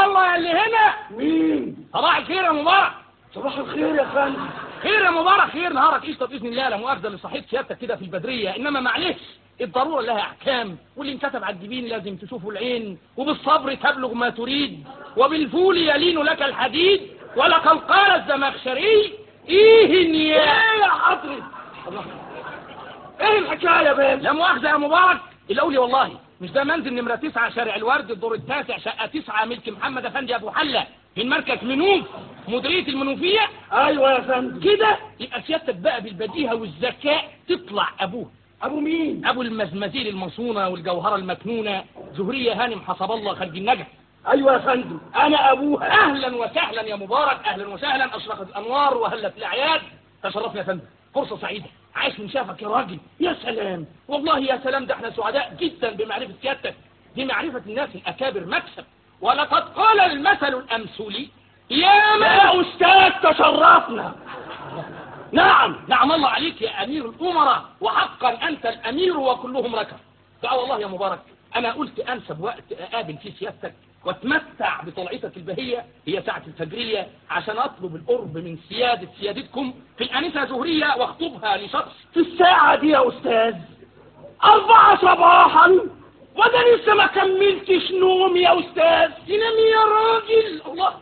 الله يا اللي هنا مين صباح الخير يا مبارك صباح الخير يا فندم خير يا مبارك خير نهارك قشطه باذن الله لا مؤاخذه اللي صحيت سيادتك كده في البدريه انما معلش الضروره لها احكام واللي انكتب على الجبين لازم تشوفه العين وبالصبر تبلغ ما تريد وبالفول يلين لك الحديد ولقد قال الزمخشري ايه يا ايه يا حضرة الله ايه الحكاية يا بيه لا مؤاخذه يا مبارك الاولي والله مش ده منزل نمره تسعة شارع الورد الدور التاسع شقه تسعة ملك محمد افندي ابو حله في مركز منوف مديريه المنوفيه ايوه يا فندم كده يبقى سيادتك بقى بالبديهه والذكاء تطلع ابوه ابو مين ابو المزمزيل المصونه والجوهره المكنونه زهريه هانم حسب الله خلج النجف ايوه يا فندم انا ابوها اهلا وسهلا يا مبارك اهلا وسهلا اشرقت الانوار وهلت الاعياد تشرفنا يا فندم فرصه سعيده عايش من شافك يا راجل يا سلام والله يا سلام ده احنا سعداء جدا بمعرفه سيادتك دي معرفه الناس الاكابر مكسب ولقد قال المثل الامثلي يا من يا استاذ تشرفنا نعم نعم الله عليك يا أمير الأمراء وحقا أنت الأمير وكلهم لك فأه والله يا مبارك أنا قلت أنسب وقت أقابل فيه سيادتك واتمتع بطلعتك البهية هي ساعة الفجرية عشان أطلب القرب من سيادة سيادتكم في الأنسة زهرية واخطبها لشخص في الساعة دي يا استاذ أربعة صباحا وأنا لسه ما كملتش نوم يا أستاذ تنام يا راجل الله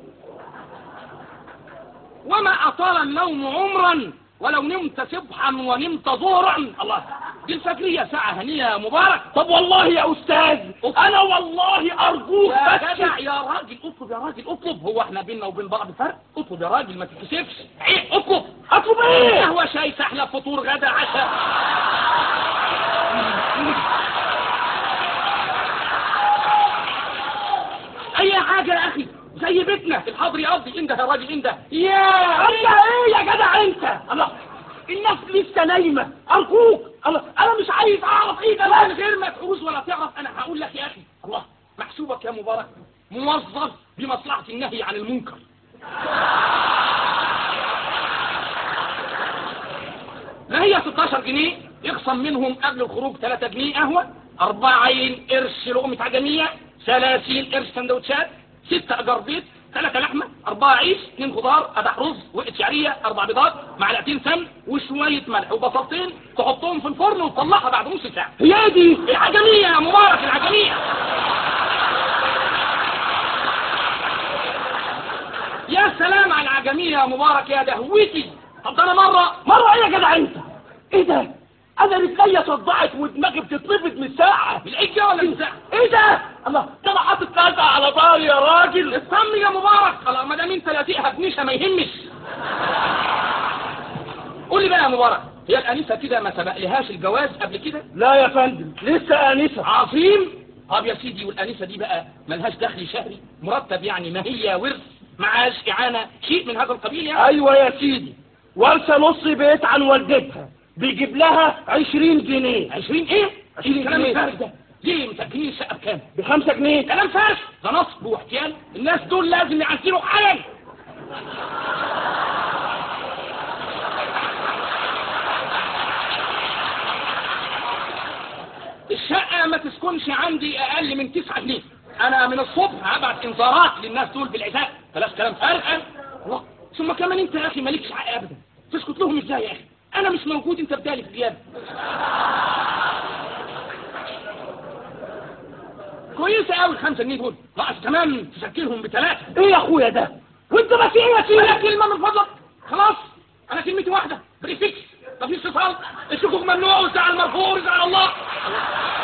وما أطال النوم عمرا ولو نمت صبحا ونمت ظهرا الله دي الفجرية ساعة هنية يا مبارك طب والله يا أستاذ أنا والله أرجوك يا بس جدع يا راجل اطلب يا راجل اطلب هو احنا بينا وبين بعض فرق اطلب يا راجل ما تتكسفش ايه اطلب أطلب إيه؟ قهوة شاي سحلة فطور غدا عشاء اي حاجة يا اخي زي بيتنا الحاضر يقضي انده يا راجل انده يا أنت إيه يا جدع أنت؟ الله الناس لسه نايمة أرجوك الله أنا مش عايز أعرف إيه ده من بس غير ما تحوز ولا تعرف انا هقول لك يا اخي الله محسوبك يا مبارك موظف بمصلحة النهي عن المنكر ما هي 16 جنيه يخصم منهم قبل الخروج 3 جنيه قهوة 40 قرش لقمة عجمية 30 قرش سندوتشات 6 أجار بيض 3 لحمة 4 عيش 2 خضار قدح رز وقت شعرية 4 بيضات معلقتين سمن وشوية ملح وبصلتين تحطهم في الفرن وتطلعها بعد نص ساعة هي دي العجمية يا مبارك العجمية يا سلام على العجمية يا مبارك يا دهوتي طب ده انا مرة مرة إيه يا جدع أنت؟ إيه ده؟ أنا رجليا صدعت ودماغي بتترفض من الساعة بالعجة ولا بالساعة إيه ده؟ الله ده أنا حاطط كذا على ظهري يا راجل اطمن يا مبارك خلاص ما دام انت لازقها بنيشه ما يهمش قول لي بقى يا مبارك هي الانسه كده ما سبق لهاش الجواز قبل كده لا يا فندم لسه آنسة عظيم طب يا سيدي والانسه دي بقى ملهاش دخل شهري مرتب يعني ما هي ورث معاش اعانه شيء من هذا القبيل يعني أيوة يا سيدي ورثة نص بيت عن والدتها بيجيب لها عشرين جنيه 20 ايه 20 الكلام جنيه. الفارغ ده ليه مسكنين الشقه بكام بخمسة جنيه كلام فارغ ده نصب واحتيال الناس دول لازم يعزلوا حالا الشقة ما تسكنش عندي أقل من 9 جنيه أنا من الصبح هبعت إنذارات للناس دول بالعزاء بلاش كلام فارغ الله ثم كمان أنت يا أخي مالكش حق أبدا تسكت لهم إزاي يا أخي أنا مش موجود أنت بدالي في غيابي كويسة قوي الخمسة جنيه دول ناقص كمان تسكرهم بثلاثة ايه يا اخويا ده وانت بس ايه يا ولا سيدي كلمة من فضلك خلاص أنا كلمتي واحدة بريفكس مفيش اتصال الشكوك ممنوع والزعل مرفوع وزعل الله